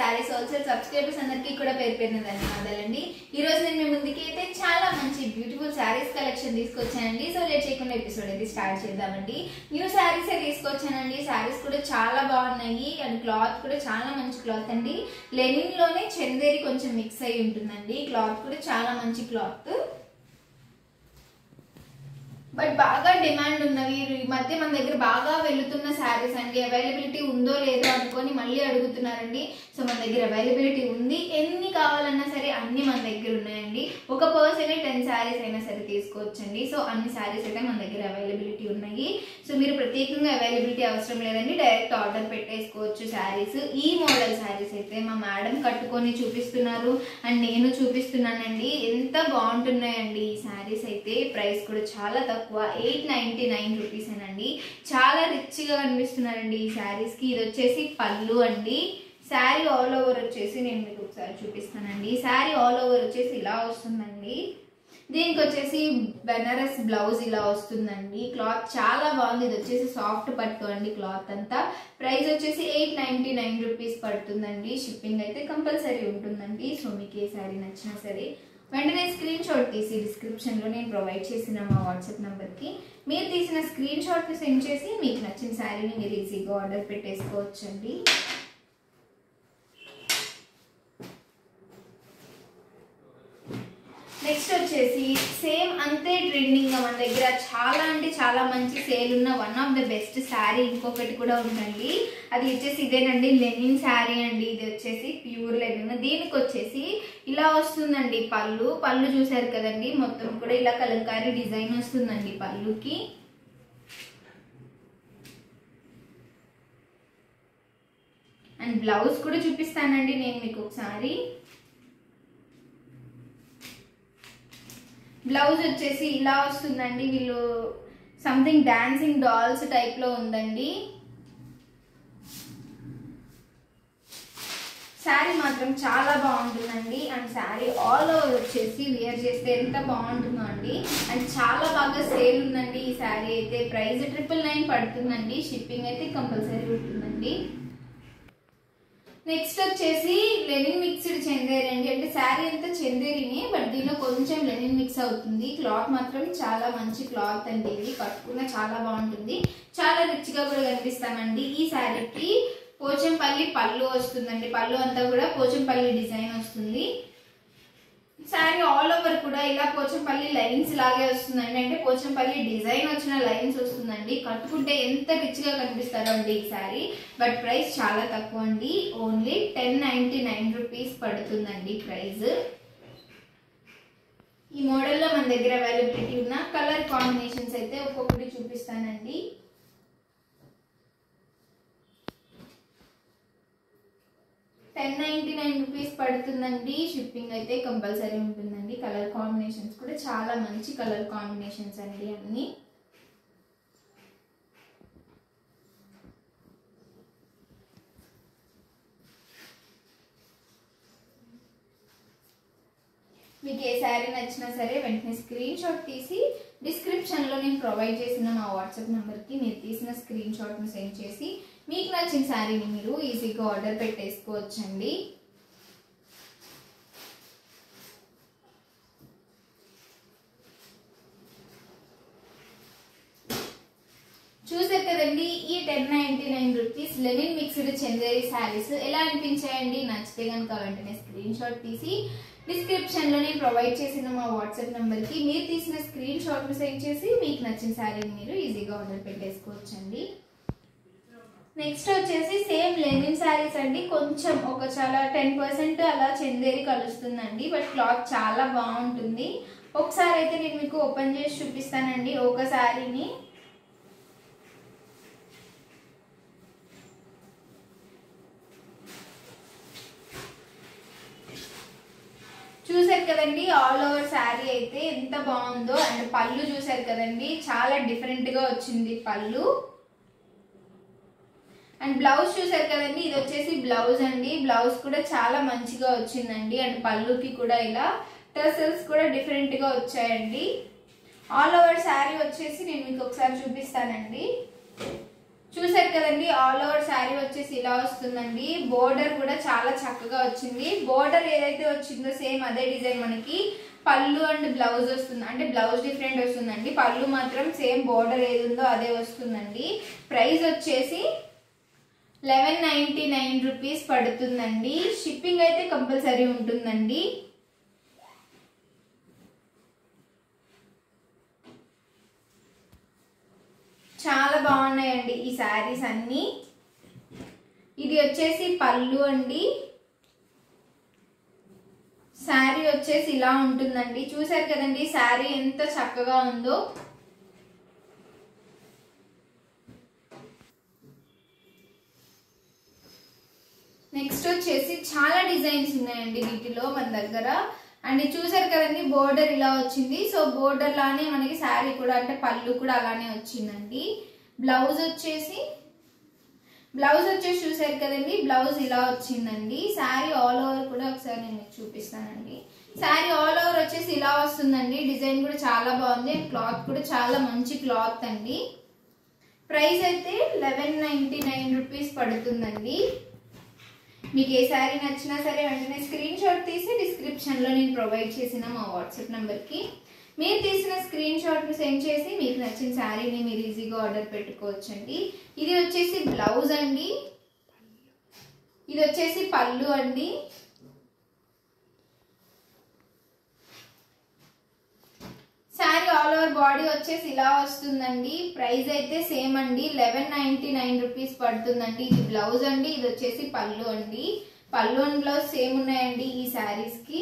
saris wholesale subscribers అందరికీ కూడా పేరు పేరున ధన్యవాదాలండి ఈ రోజు నేను మీ ముందుకి అయితే చాలా మంచి బ్యూటిఫుల్ శారీస్ కలెక్షన్ తీసుకొచ్చానండి సో లేట్ చేయకుండా ఎపిసోడ్ అయితే స్టార్ట్ చేద్దామండి న్యూ శారీస్ తీసుకొచ్చానండి శారీస్ కూడా చాలా బాగున్నాయి అండ్ క్లాత్ కూడా చాలా మంచి క్లాత్ అండి లెనిన్ లోనే చందేరి కొంచెం మిక్స్ అయి ఉంటుందండి క్లాత్ కూడా చాలా మంచి క్లాత్ బట్ బాగా డిమాండ్ ఉన్నవి ఈ మధ్య మన దగ్గర బాగా వెళుతున్న శారీస్ అండి అవైలబిలిటీ ఉందో లేదో అనుకొని మళ్ళీ అడుగుతున్నారండి సో మన దగ్గర అవైలబిలిటీ ఉంది ఎన్ని కావాలన్నా సరే అన్ని మన దగ్గర ఉన్నాయండి ఒక పర్సన్ టెన్ శారీస్ అయినా సరే తీసుకోవచ్చండి సో అన్ని శారీస్ అయితే మన దగ్గర అవైలబిలిటీ ఉన్నాయి సో మీరు ప్రత్యేకంగా అవైలబిలిటీ అవసరం లేదండి డైరెక్ట్ ఆర్డర్ పెట్టేసుకోవచ్చు శారీస్ ఈ మోడల్ శారీస్ అయితే మా మేడం కట్టుకొని చూపిస్తున్నారు అండ్ నేను చూపిస్తున్నానండి ఎంత బాగుంటున్నాయండి ఈ శారీస్ అయితే ప్రైస్ కూడా చాలా తక్కువ ఎయిట్ నైన్టీ నైన్ రూపీస్ అండి చాలా రిచ్ గా కనిపిస్తున్నారండి ఈ శారీస్ కి ఇది వచ్చేసి పళ్ళు అండి శారీ ఆల్ ఓవర్ వచ్చేసి నేను మీకు ఒకసారి చూపిస్తానండి శారీ ఆల్ ఓవర్ వచ్చేసి ఇలా వస్తుందండి దీనికి వచ్చేసి బెనారస్ బ్లౌజ్ ఇలా వస్తుందండి క్లాత్ చాలా బాగుంది ఇది వచ్చేసి సాఫ్ట్ పట్టు అండి క్లాత్ అంతా ప్రైస్ వచ్చేసి ఎయిట్ నైన్టీ నైన్ రూపీస్ పడుతుందండి షిప్పింగ్ అయితే కంపల్సరీ ఉంటుందండి సో మీకు ఏ శారీ నచ్చినా సరే వెంటనే స్క్రీన్ షాట్ తీసి డిస్క్రిప్షన్లో నేను ప్రొవైడ్ చేసిన మా వాట్సాప్ నెంబర్కి మీరు తీసిన స్క్రీన్ షాట్ని సెండ్ చేసి మీకు నచ్చిన శారీని మీరు ఈజీగా ఆర్డర్ పెట్టేసుకోవచ్చండి నెక్స్ట్ వచ్చేసి సేమ్ అంతే ట్రెండింగ్ గా మన దగ్గర చాలా అంటే చాలా మంచి సేల్ ఉన్న one of the best sari ఇంకొకటి కూడా ఉందండి అది వచ్చేసి ఇదేనండి లెనిన్ శారీ అండి ఇది వచ్చేసి ప్యూర్ లెనిన్ దీనికి వచ్చేసి ఇలా వస్తుందండి పళ్ళు పళ్ళు చూసారు కదండి మొత్తం కూడా ఇలా కలంకారీ డిజైన్ వస్తుందండి పళ్ళుకి అండ్ బ్లౌజ్ కూడా చూపిస్తానండి నేను మీకు ఒకసారి బ్లౌజ్ వచ్చేసి ఇలా వస్తుందండి వీళ్ళు సంథింగ్ డాన్సింగ్ డాల్స్ టైప్ లో ఉందండి శారీ మాత్రం చాలా బాగుంటుందండి అండ్ శారీ ఆల్ ఓవర్ వచ్చేసి వేర్ చేస్తే ఎంత బాగుంటుందో అండి అండ్ చాలా బాగా సేల్ ఉందండి ఈ శారీ అయితే ప్రైస్ ట్రిపుల్ నైన్ పడుతుందండి షిప్పింగ్ అయితే కంపల్సరీ ఉంటుందండి నెక్స్ట్ వచ్చేసి లెనిన్ మిక్స్డ్ చందేరి అండి అంటే శారీ అంతా చందేరినే బట్ దీనిలో కొంచెం లెనిన్ మిక్స్ అవుతుంది క్లాత్ మాత్రం చాలా మంచి క్లాత్ అండి ఇది కట్టుకున్న చాలా బాగుంటుంది చాలా రిచ్ గా కూడా కనిపిస్తామండి ఈ శారీకి పోచంపల్లి పళ్ళు వస్తుందండి పళ్ళు అంతా కూడా పోచంపల్లి డిజైన్ వస్తుంది శారీ ఆల్ ఓవర్ కూడా ఇలా పోచంపల్లి లైన్స్ లాగే వస్తుందండి అంటే పోచంపల్లి డిజైన్ వచ్చిన లైన్స్ వస్తుందండి కట్టుకుంటే ఎంత రిచ్ గా కనిపిస్తారో అండి ఈ శారీ బట్ ప్రైస్ చాలా తక్కువ అండి only ten ninety nine rupees పడుతుందండి ప్రైస్ ఈ మోడల్లో మన దగ్గర అవైలబిలిటీ ఉన్న కలర్ కాంబినేషన్స్ అయితే ఒక్కొక్కటి చూపిస్తానండి టెన్ నైంటీ నైన్ రూపీస్ పడుతుందండి షిప్పింగ్ అయితే కంపల్సరీ ఉంటుందండి కలర్ కాంబినేషన్స్ కూడా చాలా మంచి కలర్ కాంబినేషన్స్ అండి అన్ని మీకు ఏ శారీ నచ్చినా సరే వెంటనే స్క్రీన్ షాట్ తీసి డిస్క్రిప్షన్లో నేను ప్రొవైడ్ చేసిన మా వాట్సాప్ నెంబర్కి మీరు తీసిన స్క్రీన్ షాట్ని సెండ్ చేసి మీకు నచ్చిన శారీని మీరు ఈజీగా ఆర్డర్ పెట్టేసుకోవచ్చండి చూసారు కదండి ఈ ten ninety nine rupees linen mixed Chanderi saris ఎలా అనిపించాయండి నచ్చితే కనుక వెంటనే స్క్రీన్ షాట్ తీసి డిస్క్రిప్షన్ లో నేను ప్రొవైడ్ చేసిన మా వాట్సాప్ నెంబర్ కి మీరు తీసిన స్క్రీన్ షాట్ సెండ్ చేసి మీకు నచ్చిన శారీని మీరు ఈజీగా ఆర్డర్ పెట్టేసుకోవచ్చండి నెక్స్ట్ వచ్చేసి సేమ్ లెనిన్ శారీస్ అండి కొంచెం ఒక చాలా టెన్ పర్సెంట్ అలా చందేరి కలుస్తుందండి బట్ క్లాత్ చాలా బాగుంటుంది ఒకసారి అయితే నేను మీకు ఓపెన్ చేసి చూపిస్తానండి ఒక శారీని చూసారు కదండి ఆల్ ఓవర్ శారీ అయితే ఎంత బాగుందో అండ్ పళ్ళు చూసారు కదండి చాలా డిఫరెంట్ గా వచ్చింది పళ్ళు అండ్ బ్లౌజ్ చూసారు కదండి ఇది వచ్చేసి బ్లౌజ్ అండి బ్లౌజ్ కూడా చాలా మంచిగా వచ్చిందండి అండ్ పళ్ళుకి కూడా ఇలా టర్సల్స్ కూడా డిఫరెంట్ గా వచ్చాయండి ఆల్ ఓవర్ శారీ వచ్చేసి నేను మీకు ఒకసారి చూపిస్తానండి చూసారు కదండి ఆల్ ఓవర్ శారీ శారీ వచ్చేసి ఇలా వస్తుందండి బోర్డర్ కూడా చాలా చక్కగా వచ్చింది బోర్డర్ ఏదైతే వచ్చిందో సేమ్ అదే డిజైన్ మనకి పళ్ళు అండ్ బ్లౌజ్ వస్తుంది అంటే బ్లౌజ్ డిఫరెంట్ వస్తుందండి పళ్ళు మాత్రం సేమ్ బోర్డర్ ఏది ఉందో అదే వస్తుందండి ప్రైస్ వచ్చేసి లెవెన్ నైంటీ నైన్ రూపీస్ పడుతుందండి షిప్పింగ్ అయితే కంపల్సరీ ఉంటుందండి చాలా బాగున్నాయండి ఈ శారీస్ అన్నీ ఇది వచ్చేసి పళ్ళు అండి శారీ వచ్చేసి ఇలా ఉంటుందండి చూసారు కదండి శారీ ఎంత చక్కగా ఉందో నెక్స్ట్ వచ్చేసి చాలా డిజైన్స్ ఉన్నాయండి వీటిలో మన దగ్గర అండ్ చూసారు కదండి బోర్డర్ ఇలా వచ్చింది సో బోర్డర్ లానే మనకి శారీ కూడా అంటే పళ్ళు కూడా అలానే వచ్చిందండి బ్లౌజ్ వచ్చేసి బ్లౌజ్ వచ్చేసి చూసారు కదండి బ్లౌజ్ ఇలా వచ్చిందండి శారీ ఆల్ ఓవర్ కూడా ఒకసారి నేను మీకు చూపిస్తానండి శారీ ఆల్ ఓవర్ వచ్చేసి ఇలా వస్తుందండి డిజైన్ కూడా చాలా బాగుంది క్లాత్ కూడా చాలా మంచి క్లాత్ అండి ప్రైస్ అయితే లెవెన్ నైంటీ నైన్ రూపీస్ పడుతుందండి మీకు ఏ శారీ నచ్చినా సరే వెంటనే స్క్రీన్ షాట్ తీసి డిస్క్రిప్షన్లో నేను ప్రొవైడ్ చేసిన మా వాట్సాప్ నెంబర్కి మీరు తీసిన స్క్రీన్ షాట్ని సెండ్ చేసి మీకు నచ్చిన శారీని మీరు ఈజీగా ఆర్డర్ పెట్టుకోవచ్చండి ఇది వచ్చేసి బ్లౌజ్ అండి ఇది వచ్చేసి పళ్ళు అండి శారీ ఆల్ ఓవర్ బాడీ వచ్చేసి ఇలా వస్తుందండి ప్రైస్ అయితే సేమ్ అండి లెవెన్ నైన్టీ నైన్ రూపీస్ పడుతుందండి ఇది బ్లౌజ్ అండి ఇది వచ్చేసి పళ్ళు అండి పళ్ళు అండ్ బ్లౌజ్ సేమ్ ఉన్నాయండి ఈ శారీస్ కి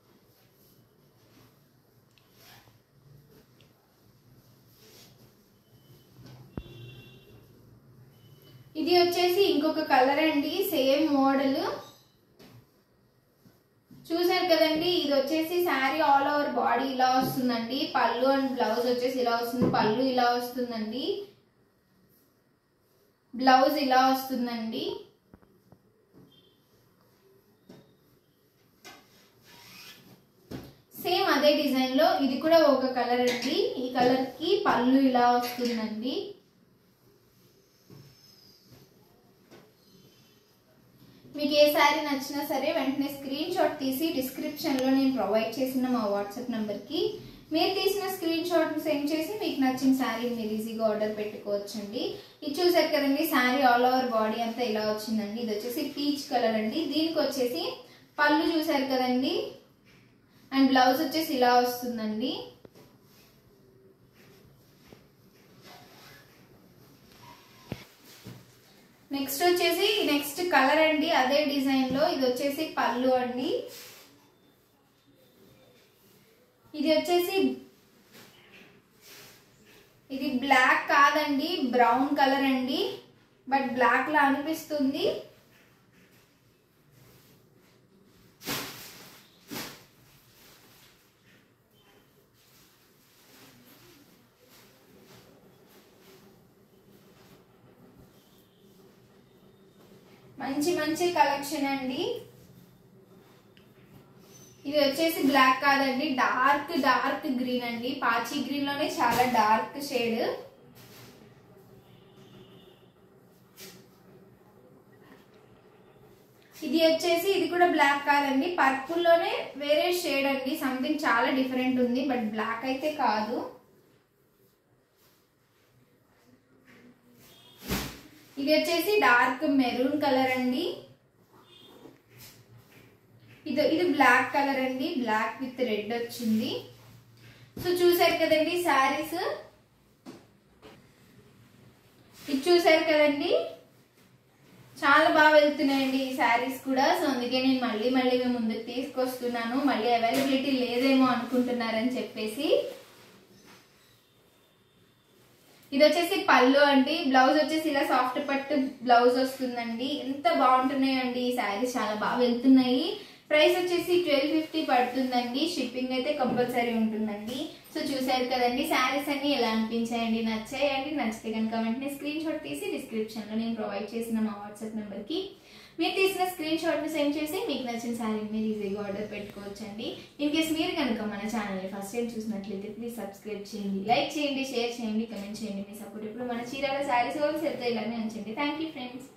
ఇది వచ్చేసి ఇంకొక కలర్ అండి సేమ్ మోడల్ చూసారు కదండి ఇది వచ్చేసి శారీ ఆల్ ఓవర్ బాడీ ఇలా వస్తుందండి పళ్ళు అండ్ బ్లౌజ్ వచ్చేసి ఇలా వస్తుంది పళ్ళు ఇలా వస్తుందండి బ్లౌజ్ ఇలా వస్తుందండి సేమ్ అదే డిజైన్ లో ఇది కూడా ఒక కలర్ అండి ఈ కలర్ కి పళ్ళు ఇలా వస్తుందండి మీకు ఏ శారీ నచ్చినా సరే వెంటనే స్క్రీన్ షాట్ తీసి డిస్క్రిప్షన్లో నేను ప్రొవైడ్ చేసిన మా వాట్సాప్ నెంబర్కి మీరు తీసిన స్క్రీన్ షాట్ని సెండ్ చేసి మీకు నచ్చిన శారీని మీరు ఈజీగా ఆర్డర్ పెట్టుకోవచ్చండి ఇది చూసారు కదండి శారీ ఆల్ ఓవర్ బాడీ అంతా ఇలా వచ్చిందండి ఇది వచ్చేసి పీచ్ కలర్ అండి దీనికి వచ్చేసి పళ్ళు చూసారు కదండి అండ్ బ్లౌజ్ వచ్చేసి ఇలా వస్తుందండి నెక్స్ట్ వచ్చేసి నెక్స్ట్ కలర్ అండి అదే డిజైన్ లో ఇది వచ్చేసి పళ్ళు అండి ఇది వచ్చేసి ఇది బ్లాక్ కాదండి బ్రౌన్ కలర్ అండి బట్ బ్లాక్ లా అనిపిస్తుంది మంచి మంచి కలెక్షన్ అండి ఇది వచ్చేసి బ్లాక్ కాదండి డార్క్ డార్క్ గ్రీన్ అండి పాచి గ్రీన్ లోనే చాలా డార్క్ షేడ్ ఇది వచ్చేసి ఇది కూడా బ్లాక్ కాదండి పర్పుల్ లోనే వేరే షేడ్ అండి సంథింగ్ చాలా డిఫరెంట్ ఉంది బట్ బ్లాక్ అయితే కాదు ఇది వచ్చేసి డార్క్ మెరూన్ కలర్ అండి ఇది ఇది బ్లాక్ కలర్ అండి బ్లాక్ విత్ రెడ్ వచ్చింది సో చూసారు కదండి శారీస్ ఇది చూసారు కదండి చాలా బాగా వెళ్తున్నాయండి ఈ శారీస్ కూడా సో అందుకే నేను మళ్ళీ మళ్ళీ మీ ముందుకు తీసుకొస్తున్నాను మళ్ళీ అవైలబిలిటీ లేదేమో అనుకుంటున్నారని చెప్పేసి ఇది వచ్చేసి పళ్ళు అండి బ్లౌజ్ వచ్చేసి ఇలా సాఫ్ట్ పట్టు బ్లౌజ్ వస్తుందండి ఎంత బాగుంటున్నాయండి ఈ శారీస్ చాలా బాగా వెళ్తున్నాయి ప్రైస్ వచ్చేసి ట్వెల్వ్ ఫిఫ్టీ పడుతుందండి షిప్పింగ్ అయితే కంపల్సరీ ఉంటుందండి సో చూసారు కదండి శారీస్ అన్ని ఎలా అనిపించాయండి నచ్చాయండి నచ్చితే కనుక వెంటనే స్క్రీన్ షాట్ తీసి డిస్క్రిప్షన్లో నేను ప్రొవైడ్ చేసిన మా వాట్సాప్ నెంబర్కి మీరు తీసిన స్క్రీన్ షాట్ని సెండ్ చేసి మీకు నచ్చిన శారీ మీరు ఈజీగా ఆర్డర్ పెట్టుకోవచ్చండి ఇన్ కేస్ మీరు కనుక మన ఛానల్ని ఫస్ట్ టైం చూసినట్లయితే ప్లీజ్ సబ్స్క్రైబ్ చేయండి లైక్ చేయండి షేర్ చేయండి కమెంట్ చేయండి మీ సపోర్ట్ ఇప్పుడు మన చీరాల శారీస్ వాళ్ళు సెల్ ఇలానే ఉంచండి థ్యాంక్ యూ ఫ్రెండ్స్